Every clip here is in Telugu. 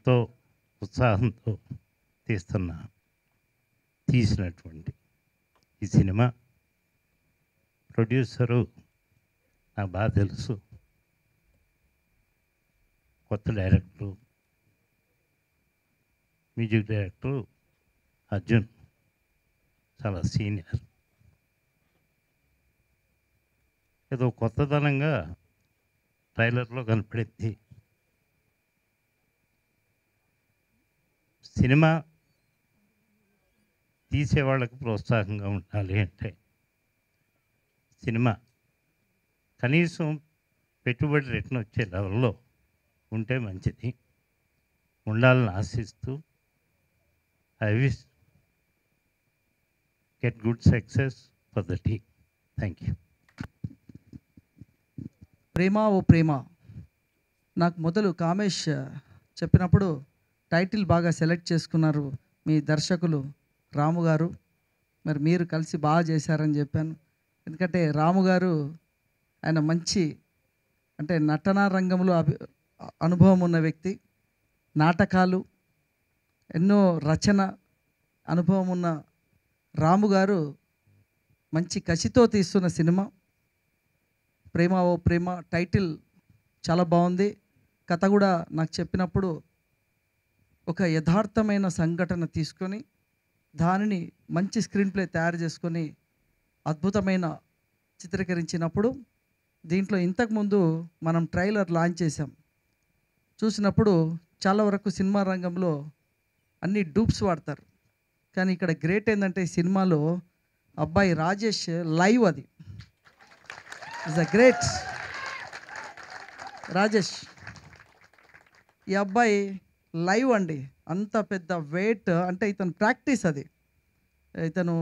ఎంతో ఉత్సాహంతో తీస్తున్న తీసినటువంటి ఈ సినిమా ప్రొడ్యూసరు నాకు బాగా తెలుసు కొత్త డైరెక్టరు మ్యూజిక్ డైరెక్టరు అర్జున్ చాలా సీనియర్ ఏదో కొత్తదనంగా ట్రైలర్లో కనపడింది సినిమా తీసేవాళ్ళకి ప్రోత్సాహంగా ఉండాలి అంటే సినిమా కనీసం పెట్టుబడి రిటర్న్ వచ్చే లెవెల్లో ఉంటే మంచిది ఉండాలని ఆశిస్తూ I wish get good success for the team thank you Prema O Prema నాకు మొదలు కామేష్ చెప్పినప్పుడు టైటిల్ బాగా సెలెక్ట్ చేసుకున్నారు మీ దర్శకులు రాము గారు మరి మీరు కలిసి బాగా చేశారని చెప్పాను ఎందుకంటే రాము గారు ఆయన మంచి అంటే నటనా రంగంలో అభి అనుభవం ఉన్న వ్యక్తి నాటకాలు ఎన్నో రచన అనుభవం ఉన్న రాము గారు మంచి కసితో తీస్తున్న సినిమా ప్రేమ ఓ ప్రేమ టైటిల్ చాలా బాగుంది కథ కూడా నాకు చెప్పినప్పుడు ఒక యథార్థమైన సంఘటన తీసుకొని దానిని మంచి స్క్రీన్ ప్లే తయారు చేసుకొని అద్భుతమైన చిత్రీకరించినప్పుడు దీంట్లో ఇంతకుముందు మనం ట్రైలర్ లాంచ్ చేసాం చూసినప్పుడు చాలా వరకు సినిమా రంగంలో అన్ని డూప్స్ వాడతారు కానీ ఇక్కడ గ్రేట్ ఏంటంటే ఈ సినిమాలో అబ్బాయి రాజేష్ లైవ్ అది ఇస్ అ గ్రేట్ రాజేష్ ఈ అబ్బాయి లైవ్ అండి అంత పెద్ద వెయిట్ అంటే ఇతను ప్రాక్టీస్ అది ఇతను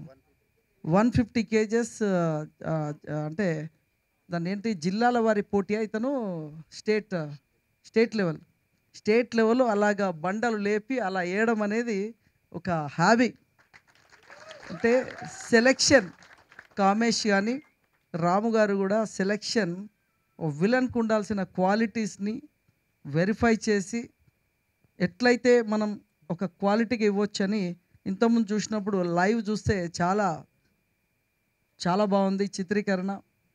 వన్ ఫిఫ్టీ కేజెస్ అంటే దాన్ని ఏంటి జిల్లాల వారి పోటీ ఇతను state state level state level అలాగా బండలు లేపి అలా వేయడం అనేది ఒక హ్యాబీ అంటే సెలెక్షన్ కామేష్ కానీ రాము గారు కూడా సెలెక్షన్ విలన్కు ఉండాల్సిన క్వాలిటీస్ని వెరిఫై చేసి ఎట్లయితే మనం ఒక క్వాలిటీకి ఇవ్వచ్చని ఇంతకుముందు చూసినప్పుడు లైవ్ చూస్తే చాలా చాలా బాగుంది చిత్రీకరణ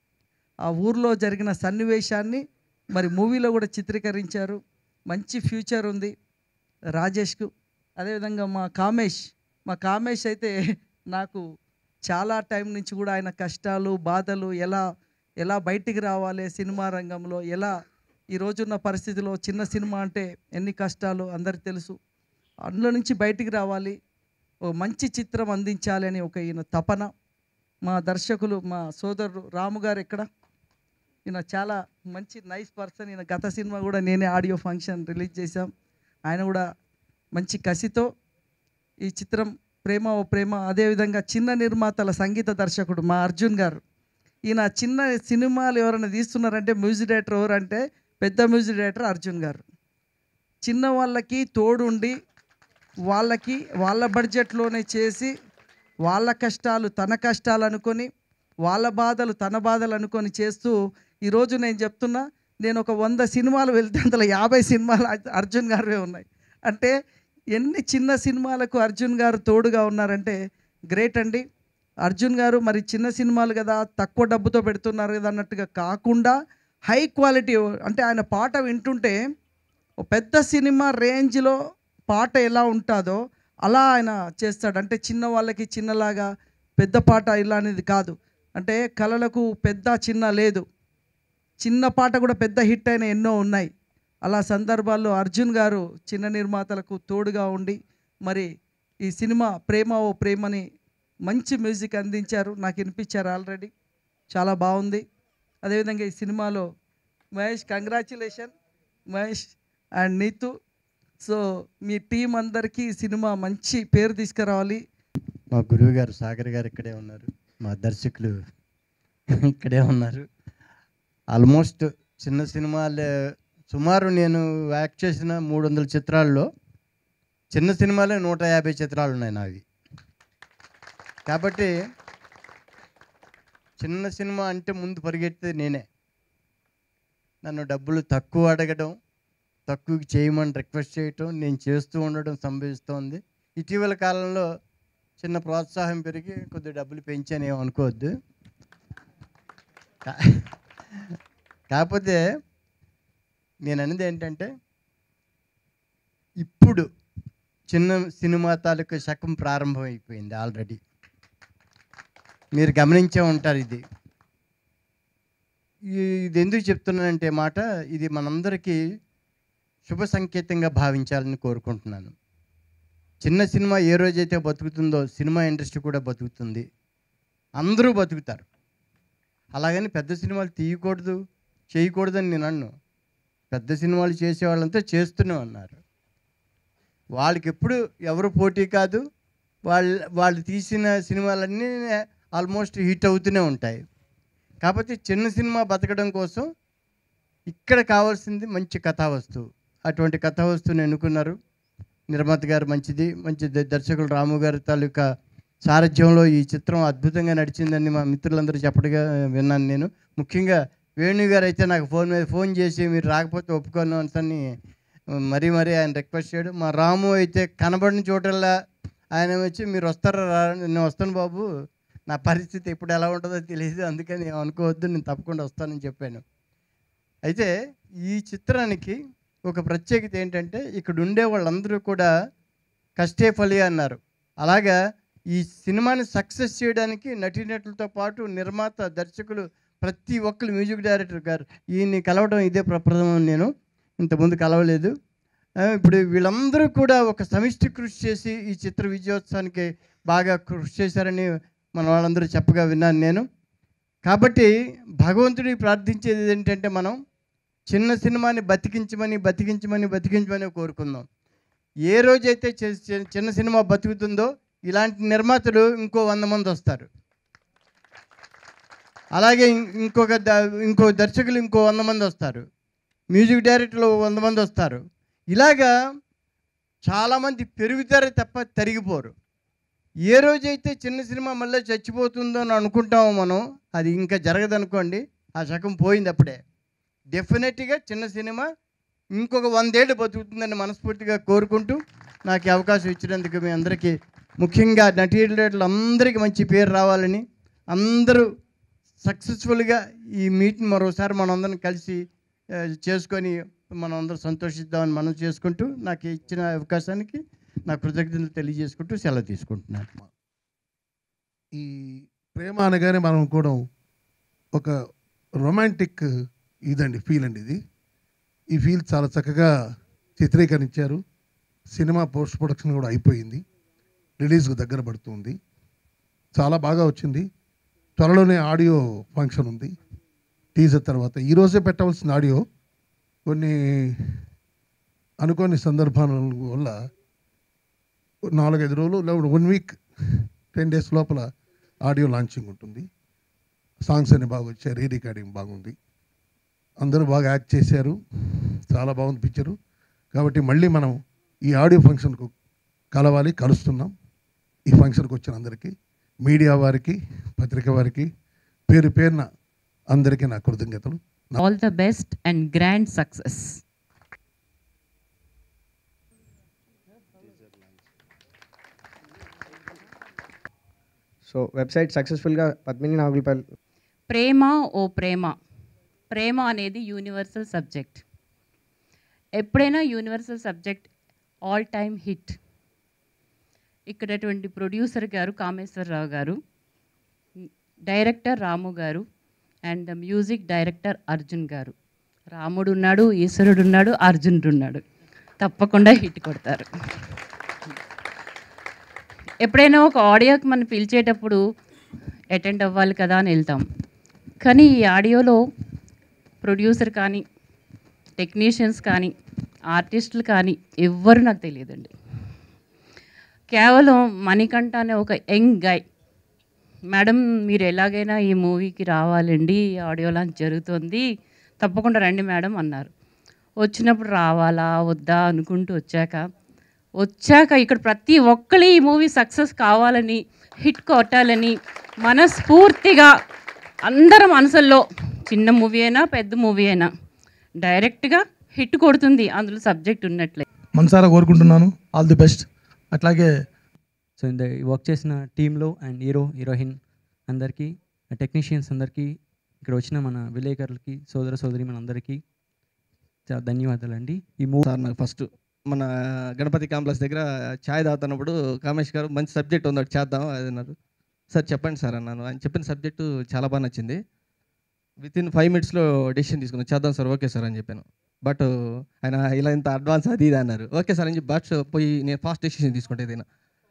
ఆ ఊర్లో జరిగిన సన్నివేశాన్ని మరి మూవీలో కూడా చిత్రీకరించారు మంచి ఫ్యూచర్ ఉంది రాజేష్కు అదేవిధంగా మా కామేష్ మా కామేష్ అయితే నాకు చాలా టైం నుంచి కూడా ఆయన కష్టాలు బాధలు ఎలా ఎలా బయటికి రావాలి సినిమా రంగంలో ఎలా ఈ రోజున్న పరిస్థితిలో చిన్న సినిమా అంటే ఎన్ని కష్టాలు అందరికి తెలుసు అందులో నుంచి బయటికి రావాలి ఓ మంచి చిత్రం అందించాలి అని ఒక ఈయన తపన మా దర్శకులు మా సోదరుడు రాము గారు ఎక్కడ ఈయన చాలా మంచి నైస్ పర్సన్ ఈయన గత సినిమా కూడా నేనే ఆడియో ఫంక్షన్ రిలీజ్ చేశాం ఆయన కూడా మంచి కసితో ఈ చిత్రం ప్రేమ ఓ ప్రేమ అదేవిధంగా చిన్న నిర్మాతల సంగీత దర్శకుడు మా అర్జున్ గారు ఈయన చిన్న సినిమాలు ఎవరైనా తీస్తున్నారంటే మ్యూజిక్ డైరెక్టర్ ఎవరంటే పెద్ద మ్యూజిక్ డైరెక్టర్ అర్జున్ గారు చిన్న వాళ్ళకి తోడుండి వాళ్ళకి వాళ్ళ బడ్జెట్లోనే చేసి వాళ్ళ కష్టాలు తన కష్టాలు అనుకొని వాళ్ళ బాధలు తన బాధలు అనుకొని చేస్తూ ఈరోజు నేను చెప్తున్నా నేను ఒక వంద సినిమాలు వెళ్తే అందులో యాభై సినిమాలు అర్జు- అర్జున్ గారివే ఉన్నాయి అంటే ఎన్ని చిన్న సినిమాలకు అర్జున్ గారు తోడుగా ఉన్నారంటే గ్రేట్ అండి అర్జున్ గారు మరి చిన్న సినిమాలు కదా తక్కువ డబ్బుతో పెడుతున్నారు కదా అన్నట్టుగా కాకుండా హై క్వాలిటీ అంటే ఆయన పాట వింటుంటే ఒక పెద్ద సినిమా రేంజ్లో పాట ఎలా ఉంటుందో అలా ఆయన చేస్తాడు అంటే చిన్న వాళ్ళకి చిన్నలాగా పెద్ద పాట ఇలా అనేది కాదు అంటే కళలకు పెద్ద చిన్న లేదు చిన్న పాట కూడా పెద్ద హిట్ అయిన ఎన్నో ఉన్నాయి అలా సందర్భాల్లో అర్జున్ గారు చిన్న నిర్మాతలకు తోడుగా ఉండి మరి ఈ సినిమా ప్రేమ ఓ ప్రేమని మంచి మ్యూజిక్ అందించారు నాకు వినిపించారు ఆల్రెడీ చాలా బాగుంది అదేవిధంగా ఈ సినిమాలో Mahesh congratulation Mahesh and Neetu so మీ టీం అందరికీ ఈ సినిమా మంచి పేరు తీసుకురావాలి మా గురువు గారు సాగర్ గారు ఇక్కడే ఉన్నారు మా దర్శకులు ఇక్కడే ఉన్నారు ఆల్మోస్ట్ చిన్న సినిమాలే సుమారు నేను యాక్ట్ చేసిన మూడు వందల చిత్రాల్లో చిన్న సినిమాలే నూట యాభై చిత్రాలు ఉన్నాయి నావి కాబట్టి చిన్న సినిమా అంటే ముందు పరిగెత్తేది నేనే నన్ను డబ్బులు తక్కువ అడగడం తక్కువకి చేయమని రిక్వెస్ట్ చేయటం నేను చేస్తూ ఉండడం సంభవిస్తోంది ఇటీవల కాలంలో చిన్న ప్రోత్సాహం పెరిగి కొద్ది డబ్బులు పెంచాను ఏం అనుకోవద్దు కా- కాకపోతే నేను అనేది ఏంటంటే ఇప్పుడు చిన్న సినిమా తాలూకు శకం ప్రారంభమైపోయింది ఆల్రెడీ మీరు గమనించే ఉంటారు ఇది ఈ- ఇది ఎందుకు చెప్తున్నానంటే మాట ఇది మనందరికీ శుభ సంకేతంగా భావించాలని కోరుకుంటున్నాను చిన్న సినిమా ఏ రోజైతే బతుకుతుందో సినిమా ఇండస్ట్రీ కూడా బతుకుతుంది అందరూ బతుకుతారు అలాగని పెద్ద సినిమాలు తీయకూడదు చేయకూడదని నేను అన్ను పెద్ద సినిమాలు చేసేవాళ్ళంతా చేస్తూనే ఉన్నారు వాళ్ళకి ఎప్పుడు ఎవరు పోటీ కాదు వాళ్ళు వాళ్ళు తీసిన సినిమాలన్నీ ఆల్మోస్ట్ హిట్ అవుతూనే ఉంటాయి కాకపోతే చిన్న సినిమా బతకడం కోసం ఇక్కడ కావాల్సింది మంచి కథా వస్తువు అటువంటి కథా వస్తువుని ఎన్నుకున్నారు నిర్మాత గారు మంచిది మంచి ద- దర్శకులు రాము గారి తాలూకా సారథ్యంలో ఈ చిత్రం అద్భుతంగా నడిచిందని మా మిత్రులందరూ చెప్పడగా విన్నాను నేను ముఖ్యంగా వేణు గారు అయితే నాకు ఫోన్ మీద ఫోన్ చేసి మీరు రాకపోతే ఒప్పుకోను అని మరీ మరీ ఆయన రిక్వెస్ట్ చేయడు మా రాము అయితే కనబడిన చోటల్లా ఆయన వచ్చి మీరు వస్తారా రా నేను వస్తాను బాబు నా పరిస్థితి ఎప్పుడు ఎలా ఉంటుందో తెలియదు అందుకని ఏం అనుకోవద్దు నేను తప్పకుండా వస్తానని చెప్పాను అయితే ఈ చిత్రానికి ఒక ప్రత్యేకత ఏంటంటే ఇక్కడ ఉండే వాళ్ళందరూ కూడా కష్టే ఫలి అన్నారు అలాగా ఈ సినిమాని సక్సెస్ చేయడానికి నటీనటులతో పాటు నిర్మాత దర్శకులు ప్రతి ఒక్కరు మ్యూజిక్ డైరెక్టర్ గారు ఈయన్ని కలవడం ఇదే ప్రప్రథమం నేను ఇంతకుముందు కలవలేదు ఆ, ఇప్పుడు వీళ్ళందరూ కూడా ఒక సమిష్టి కృషి చేసి ఈ చిత్ర విజయోత్సవానికి బాగా కృషి చేశారని మన వాళ్ళందరూ చెప్పగా విన్నాను నేను కాబట్టి భగవంతుడికి ప్రార్థించేది ఏంటంటే మనం చిన్న సినిమాని బతికించమని బతికించమని బతికించమని కోరుకుందాం ఏ రోజైతే చి- చి- చిన్న సినిమా బతుకుతుందో ఇలాంటి నిర్మాతలు ఇంకో వంద మంది వస్తారు అలాగే ఇం- ఇంకొక ద- ఇంకో దర్శకులు ఇంకో వంద మంది వస్తారు మ్యూజిక్ డైరెక్టర్లు వంద మంది వస్తారు ఇలాగా చాలామంది పెరుగుతారే తప్ప తరిగిపోరు ఏ రోజైతే చిన్న సినిమా మళ్ళీ చచ్చిపోతుందో అని అనుకుంటామో మనం అది ఇంకా జరగదనుకోండి ఆ శకం పోయింది అప్పుడే డెఫినెట్గా చిన్న సినిమా ఇంకొక వందేళ్ళు బతుకుతుందని మనస్ఫూర్తిగా కోరుకుంటూ నాకు ఈ అవకాశం ఇచ్చినందుకు మీ అందరికీ ముఖ్యంగా నటీనటులు అందరికీ మంచి పేరు రావాలని అందరూ సక్సెస్ఫుల్గా ఈ మీట్ని మరోసారి మనం అందరం కలిసి ఆ, చేసుకొని మనం అందరం సంతోషిద్దామని మనం చేసుకుంటూ నాకు ఇచ్చిన అవకాశానికి నా కృతజ్ఞతలు తెలియజేసుకుంటూ సెలవు తీసుకుంటున్నాను ఈ ప్రేమ అనగానే మనం కూడా ఒక రొమాంటిక్ ఇదండి ఫీల్ అండి ఇది ఈ ఫీల్ చాలా చక్కగా చిత్రీకరించారు సినిమా పోస్ట్ ప్రొడక్షన్ కూడా అయిపోయింది రిలీజ్కు దగ్గర పడుతుంది చాలా బాగా వచ్చింది త్వరలోనే ఆడియో ఫంక్షన్ ఉంది టీజర్ తర్వాత ఈరోజే పెట్టవలసిన ఆడియో కొన్ని అనుకోని సందర్భాల వల్ల నాలుగైదు రోజులు లేదా వన్ వీక్ టెన్ డేస్ లోపల ఆడియో లాంచింగ్ ఉంటుంది సాంగ్స్ అన్ని బాగా వచ్చాయి రీ రికార్డింగ్ బాగుంది అందరూ బాగా యాక్ట్ చేశారు చాలా బాగుంది పిక్చరు కాబట్టి మళ్ళీ మనం ఈ ఆడియో ఫంక్షన్కు కలవాలి కలుస్తున్నాం ఈ ఫంక్షన్కి వచ్చిన అందరికీ మీడియా వారికి పత్రిక వారికి పేరు పేరున అందరికీ నా కృతజ్ఞతలు all the best and grand success. So website సక్సెస్ఫుల్గా పద్మిని నాగులపల్లి ప్రేమ ఓ ప్రేమ ప్రేమ అనేది యూనివర్సల్ సబ్జెక్ట్ ఎప్పుడైనా universal subject all time hit ఇక్కడటువంటి ప్రొడ్యూసర్ గారు Kameswararao garu director Ramu garu and the music director Arjun garu రాముడు ఉన్నాడు ఈశ్వరుడు ఉన్నాడు అర్జునుడు ఉన్నాడు తప్పకుండా హిట్ కొడతారు ఎప్పుడైనా ఒక ఆడియోకి మనం పిలిచేటప్పుడు అటెండ్ అవ్వాలి కదా అని వెళ్తాం కానీ ఈ ఆడియోలో ప్రొడ్యూసర్ కానీ టెక్నీషియన్స్ కానీ ఆర్టిస్టులు కానీ ఎవ్వరు నాకు తెలియదండి కేవలం మణికంఠ అనే ఒక యంగ్ గై మేడం మీరు ఎలాగైనా ఈ మూవీకి రావాలండి ఈ ఆడియో లాంచ్ జరుగుతుంది తప్పకుండా రండి మేడం అన్నారు వచ్చినప్పుడు రావాలా వద్దా అనుకుంటూ వచ్చాక వచ్చాక ఇక్కడ ప్రతి ఒక్కరి ఈ మూవీ సక్సెస్ కావాలని హిట్ కొట్టాలని మనస్ఫూర్తిగా అందరి మనసుల్లో చిన్న మూవీ అయినా పెద్ద మూవీ అయినా డైరెక్ట్గా హిట్ కొడుతుంది అందులో సబ్జెక్ట్ ఉన్నట్లే మనసారా కోరుకుంటున్నాను ఆల్ ది బెస్ట్ అట్లాగే సో ఇంత వర్క్ చేసిన టీంలో అండ్ హీరో హీరోయిన్ అందరికీ టెక్నీషియన్స్ అందరికీ ఇక్కడ వచ్చిన మన విలేకరులకి సోదర సోదరి మన అందరికీ చాలా ధన్యవాదాలండి ఈ మూవీ సార్ నాకు ఫస్ట్ మన గణపతి కాంప్లెక్స్ దగ్గర ఛాయ్ తాగుతున్నప్పుడు కామేష్ గారు మంచి సబ్జెక్ట్ ఉంది ఒకటి చేద్దాం అది అన్నారు సార్ చెప్పండి సార్ అన్నాను ఆయన చెప్పిన సబ్జెక్టు చాలా బాగా నచ్చింది విత్ ఇన్ ఫైవ్ మినిట్స్లో డెసిషన్ తీసుకున్నాను చేద్దాం సార్ ఓకే సార్ అని చెప్పాను బట్ ఆయన ఇలా ఇంత అడ్వాన్స్ అది ఇది అన్నారు ఓకే సార్ అని చెప్పి బట్ పోయి నేను ఫాస్ట్ డెసిషన్ తీసుకుంటే ఏదైనా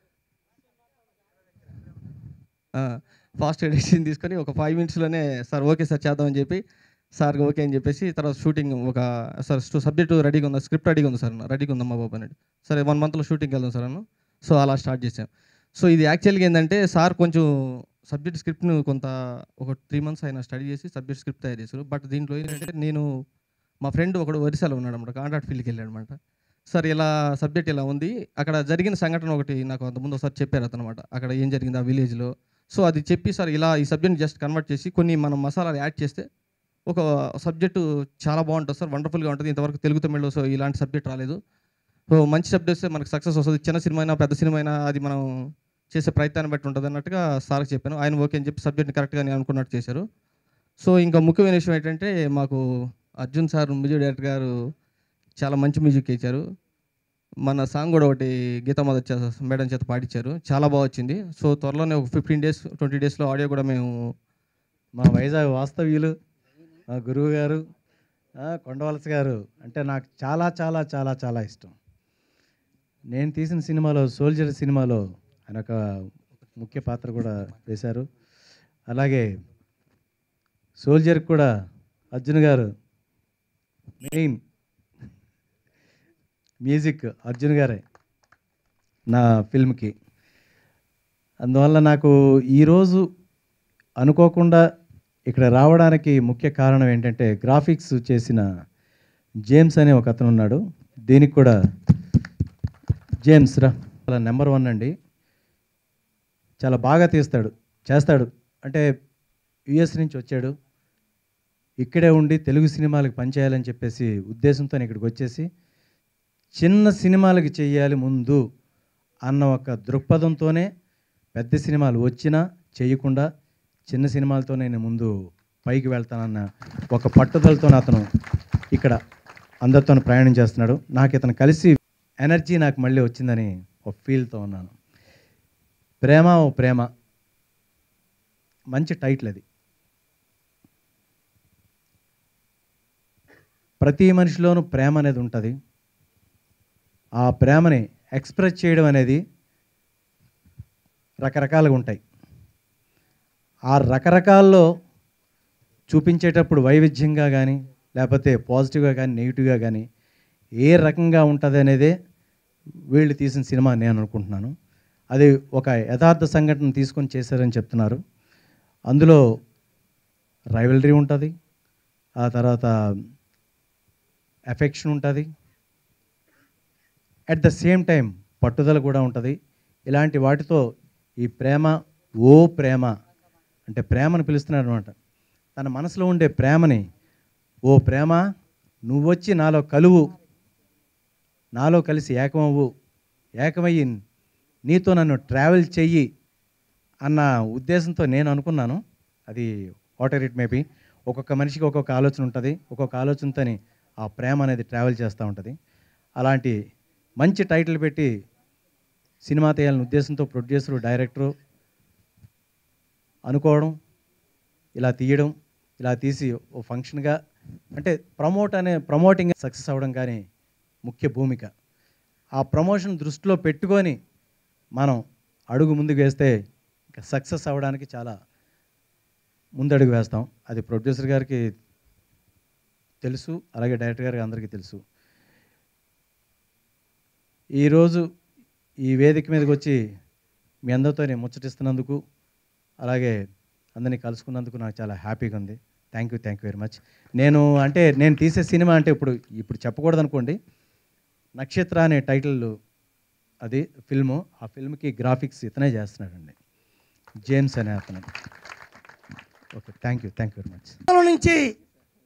ఫాస్ట్ డెసిషన్ తీసుకొని ఒక ఫైవ్ మినిట్స్లోనే సార్ ఓకే సార్ చేద్దామని చెప్పి సార్ ఓకే అని చెప్పేసి తర్వాత షూటింగ్ ఒక సార్ సబ్జెక్ట్ రెడీగా ఉందా స్క్రిప్ట్ రెడీగా ఉంది సార్ రెడీగా ఉందమ్మా బాబు అన్నాడు సరే వన్ మంత్లో షూటింగ్కి వెళ్దాం సార్ అన్న సో అలా స్టార్ట్ చేసాం సో ఇది యాక్చువల్గా ఏంటంటే సార్ కొంచెం సబ్జెక్ట్ స్క్రిప్ట్ను కొంత ఒక త్రీ మంత్స్ ఆయన స్టడీ చేసి సబ్జెక్ట్ స్క్రిప్ట్ తయారు చేశారు బట్ దీంట్లో ఏంటంటే నేను మా ఫ్రెండ్ ఒకడు ఒరిస్సాలో ఉన్నాడు అనమాట కాంట్రాక్ట్ ఫీల్డ్కి వెళ్ళాడు అనమాట సార్ ఇలా సబ్జెక్ట్ ఇలా ఉంది అక్కడ జరిగిన సంఘటన ఒకటి నాకు అంతకుముందు ఒకసారి చెప్పారు అతనమాట అక్కడ ఏం జరిగింది ఆ విలేజ్లో సో అది చెప్పి సార్ ఇలా ఈ సబ్జెక్ట్ జస్ట్ కన్వర్ట్ చేసి కొన్ని మనం మసాలాలు యాడ్ చేస్తే ఒక సబ్జెక్టు చాలా బాగుంటుంది సార్ వండర్ఫుల్గా ఉంటుంది ఇంతవరకు తెలుగు తమిళ్లో సో ఇలాంటి సబ్జెక్ట్ రాలేదు సో మంచి సబ్జెక్ట్ వస్తే మనకు సక్సెస్ వస్తుంది చిన్న సినిమా అయినా పెద్ద సినిమా అయినా అది మనం చేసే ప్రయత్నాన్ని బట్టి ఉంటుంది అన్నట్టుగా సార్కి చెప్పాను ఆయన ఓకే అని చెప్పి సబ్జెక్ట్ని కరెక్ట్గా నేను అనుకున్నట్టు చేశారు సో ఇంకా ముఖ్యమైన విషయం ఏంటంటే మాకు అర్జున్ సార్ మ్యూజిక్ డైరెక్టర్ గారు చాలా మంచి మ్యూజిక్ ఇచ్చారు మన సాంగ్ కూడా ఒకటి గీతామాధ మేడం చేత పాడించారు చాలా బాగా వచ్చింది సో త్వరలోనే ఒక ఫిఫ్టీన్ డేస్ ట్వంటీ డేస్లో ఆడియో కూడా మేము మా వైజాగ్ వాస్తవ్యులు మా గురువు గారు ఆ, కొండవలస గారు అంటే నాకు చాలా చాలా చాలా చాలా ఇష్టం నేను తీసిన సినిమాలో సోల్జర్ సినిమాలో ఆయన ఒక ముఖ్య పాత్ర కూడా వేశారు అలాగే సోల్జర్ కూడా అర్జున్ గారు మెయిన్ మ్యూజిక్ అర్జున్ గారే నా ఫిల్మ్కి అందువల్ల నాకు ఈరోజు అనుకోకుండా ఇక్కడ రావడానికి ముఖ్య కారణం ఏంటంటే గ్రాఫిక్స్ చేసిన జేమ్స్ అనే ఒక అతను ఉన్నాడు దీనికి కూడా జేమ్స్ రా చాలా నెంబర్ వన్ అండి చాలా బాగా తీస్తాడు చేస్తాడు అంటే యుఎస్ నుంచి వచ్చాడు ఇక్కడే ఉండి తెలుగు సినిమాలకు పనిచేయాలని చెప్పేసి ఉద్దేశంతో ఇక్కడికి వచ్చేసి చిన్న సినిమాలకి చెయ్యాలి ముందు అన్న ఒక దృక్పథంతోనే పెద్ద సినిమాలు వచ్చినా చేయకుండా చిన్న సినిమాలతో నేను ముందు పైకి వెళ్తానన్న ఒక పట్టుదలతో అతను ఇక్కడ అందరితో ప్రయాణం చేస్తున్నాడు నాకు ఇతను కలిసి ఎనర్జీ నాకు మళ్ళీ వచ్చిందని ఒక ఫీల్తో ఉన్నాను ప్రేమ ఓ ప్రేమ మంచి టైటిల్ అది ప్రతి మనిషిలోనూ ప్రేమ అనేది ఉంటుంది ఆ ప్రేమని ఎక్స్ప్రెస్ చేయడం అనేది రకరకాలుగా ఉంటాయి ఆ రకరకాల్లో చూపించేటప్పుడు వైవిధ్యంగా కానీ లేకపోతే పాజిటివ్గా కానీ నెగిటివ్గా కానీ ఏ రకంగా ఉంటుంది అనేదే వీళ్ళు తీసిన సినిమా అని నేను అనుకుంటున్నాను అది ఒక యథార్థ సంఘటన తీసుకొని చేశారని చెప్తున్నారు అందులో రైవలరీ ఉంటుంది ఆ తర్వాత ఎఫెక్షన్ ఉంటుంది అట్ ద సేమ్ టైం పట్టుదల కూడా ఉంటుంది ఇలాంటి వాటితో ఈ ప్రేమ ఓ ప్రేమ అంటే ప్రేమను పిలుస్తున్నాడు అనమాట తన మనసులో ఉండే ప్రేమని ఓ ప్రేమ నువ్వొచ్చి నాలో కలువు నాలో కలిసి ఏకమవ్వు ఏకమయ్యి నీతో నన్ను ట్రావెల్ చెయ్యి అన్న ఉద్దేశంతో నేను అనుకున్నాను అది వాటర్ ఇట్ మేబీ ఒక్కొక్క మనిషికి ఒక్కొక్క ఆలోచన ఉంటుంది ఒక్కొక్క ఆలోచనతోని ఆ ప్రేమ అనేది ట్రావెల్ చేస్తూ ఉంటుంది అలాంటి మంచి టైటిల్ పెట్టి సినిమా తీయాలని ఉద్దేశంతో ప్రొడ్యూసరు డైరెక్టరు అనుకోవడం ఇలా తీయడం ఇలా తీసి ఓ ఫంక్షన్గా అంటే ప్రమోట్ అనే ప్రమోటింగ్ సక్సెస్ అవ్వడం కానీ ముఖ్య భూమిక ఆ ప్రమోషన్ దృష్టిలో పెట్టుకొని మనం అడుగు ముందుకు వేస్తే ఇంకా సక్సెస్ అవ్వడానికి చాలా ముందడుగు వేస్తాం అది ప్రొడ్యూసర్ గారికి తెలుసు అలాగే డైరెక్టర్ గారికి అందరికీ తెలుసు ఈరోజు ఈ వేదిక మీదకి వచ్చి మీ అందరితో నేను ముచ్చటిస్తున్నందుకు అలాగే అందరినీ కలుసుకున్నందుకు నాకు చాలా హ్యాపీగా ఉంది thank you thank you very much నేను అంటే నేను తీసే సినిమా అంటే ఇప్పుడు ఇప్పుడు చెప్పకూడదు అనుకోండి నక్షత్ర అనే టైటిల్ అది ఫిల్ము ఆ ఫిల్మ్కి గ్రాఫిక్స్ ఇతనే చేస్తున్నాడండి జేమ్స్ అనే అతను okay thank you thank you very much నుంచి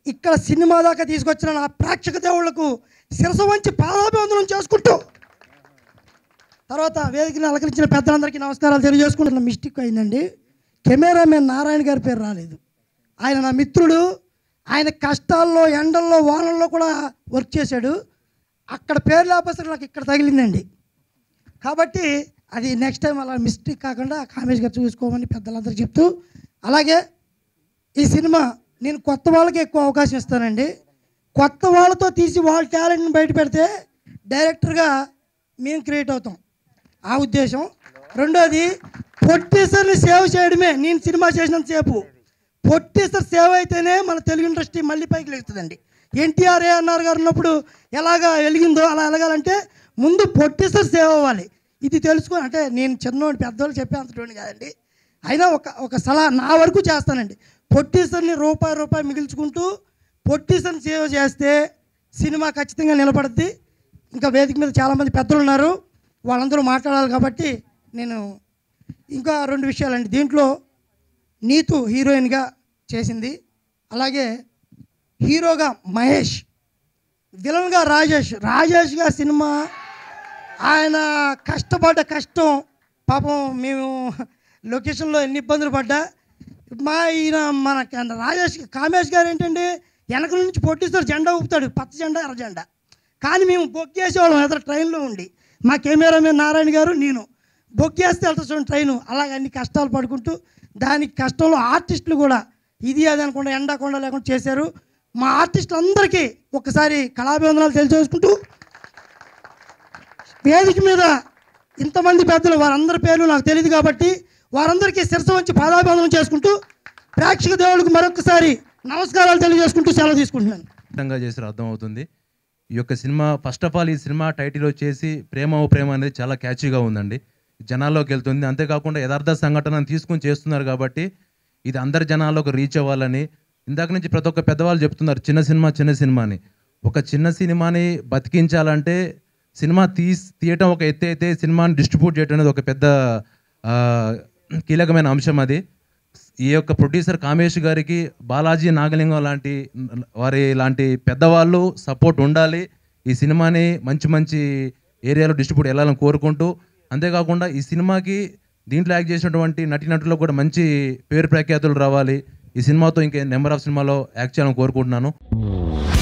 ఇక్కడ సినిమా దాకా తీసుకొచ్చిన నా ప్రేక్షక దేవుళ్లకు శిరస వంచి పాదాభివందనం చేసుకుంటూ తర్వాత వేదికను అలకరించిన పెద్దలందరికీ నమస్కారాలు తెలియజేసుకుంటున్న మిస్టేక్ అయిందండి కెమెరామెన్ నారాయణ గారి పేరు రాలేదు ఆయన నా మిత్రుడు ఆయన కష్టాల్లో ఎండల్లో వానల్లో కూడా వర్క్ చేశాడు అక్కడ పేరు లేకపోతే నాకు ఇక్కడ తగిలిందండి కాబట్టి అది నెక్స్ట్ టైం అలా మిస్టేక్ కాకుండా కామేష్ గారు చూసుకోమని పెద్దలందరికీ చెప్తూ అలాగే ఈ సినిమా నేను కొత్త వాళ్ళకి ఎక్కువ అవకాశం ఇస్తానండి కొత్త వాళ్ళతో తీసి వాళ్ళ టాలెంట్ని బయట పెడితే డైరెక్టర్గా మేము క్రియేట్ అవుతాం ఆ ఉద్దేశం రెండోది పొట్టేసర్ని సేవ్ చేయడమే నేను సినిమా చేసినంతసేపు పొట్టేసర్ సేవ్ అయితేనే మన తెలుగు ఇండస్ట్రీ మళ్ళీ పైకి లేస్తుందండి ఎన్టీఆర్ ఏఎన్ఆర్ గారు ఉన్నప్పుడు ఎలాగా వెలిగిందో అలా వెలగాలంటే ముందు పొట్టేసర్ సేవ్ అవ్వాలి ఇది తెలుసుకొని అంటే నేను చిన్నోడు పెద్దోళ్ళు చెప్పేంతటోని కాదండి అయినా ఒక ఒక సలహా నా వరకు చేస్తానండి పొట్టీసర్ని రూపాయి రూపాయి మిగిల్చుకుంటూ పొట్టీసర్ని సేవ్ చేస్తే సినిమా ఖచ్చితంగా నిలబడుద్ది ఇంకా వేదిక మీద చాలామంది పెద్దలు ఉన్నారు వాళ్ళందరూ మాట్లాడాలి కాబట్టి నేను ఇంకా రెండు విషయాలండి దీంట్లో నీతు హీరోయిన్గా చేసింది అలాగే హీరోగా మహేష్ విలన్గా రాజేష్ రాజేష్ గారి సినిమా ఆయన కష్టపడ్డ కష్టం పాపం మేము లొకేషన్లో ఎన్ని ఇబ్బందులు పడ్డా మా ఈయన మన క- రాజేష్ కామేష్ గారు ఏంటంటే వెనక నుంచి పొట్టిస్తారు జెండా ఊపుతాడు పచ్చ జెండా ఎర్ర జెండా కానీ మేము బొక్కేసేవాళ్ళం ఎదురు ట్రైన్లో ఉండి మా కెమెరామెన్ నారాయణ గారు నేను బొక్కేస్తే వెళ్తా చూడండి ట్రైను అలాగ అన్ని కష్టాలు పడుకుంటూ దానికి కష్టంలో ఆర్టిస్టులు కూడా ఇది అది అనకుండా ఎండా కొండ లేకుండా చేశారు మా ఆర్టిస్టులు అందరికీ ఒకసారి కళాభివందనాలు తెలియజేసుకుంటూ వేదిక మీద ఇంతమంది పెద్దలు వారందరి పేర్లు నాకు తెలియదు కాబట్టి వారందరికీ శిరస వంచి పాదాభివందనం చేసుకుంటూ ప్రేక్షక దేవుళ్ళకు మరొకసారి నమస్కారాలు తెలియజేసుకుంటూ సెలవు తీసుకుంటున్నాను ఖచ్చితంగా చేసారు అర్థమవుతుంది ఈ యొక్క సినిమా ఫస్ట్ ఆఫ్ ఆల్ ఈ సినిమా టైటిల్ వచ్చేసి ప్రేమ ఓ ప్రేమ అనేది చాలా క్యాచీగా ఉందండి జనాల్లోకి వెళ్తుంది అంతేకాకుండా యథార్థ సంఘటనను తీసుకుని చేస్తున్నారు కాబట్టి ఇది అందరి జనాల్లోకి రీచ్ అవ్వాలని ఇందాక నుంచి ప్రతి ఒక్క పెద్దవాళ్ళు చెప్తున్నారు చిన్న సినిమా చిన్న సినిమా అని ఒక చిన్న సినిమాని బతికించాలంటే సినిమా తీస్ తీయటం ఒక ఎత్తే అయితే సినిమాని డిస్ట్రిబ్యూట్ చేయడం అనేది ఒక పెద్ద ఆ, కీలకమైన అంశం అది ఈ యొక్క ప్రొడ్యూసర్ కామేష్ గారికి బాలాజీ నాగలింగం లాంటి వారి లాంటి పెద్దవాళ్ళు సపోర్ట్ ఉండాలి ఈ సినిమాని మంచి మంచి ఏరియాలో డిస్ట్రిబ్యూట్ వెళ్ళాలని కోరుకుంటూ అంతేకాకుండా ఈ సినిమాకి దీంట్లో యాక్ట్ చేసినటువంటి నటీనటులకు కూడా మంచి పేరు ప్రఖ్యాతులు రావాలి ఈ సినిమాతో ఇంకా నెంబర్ ఆఫ్ సినిమాలో యాక్ట్ చేయాలని కోరుకుంటున్నాను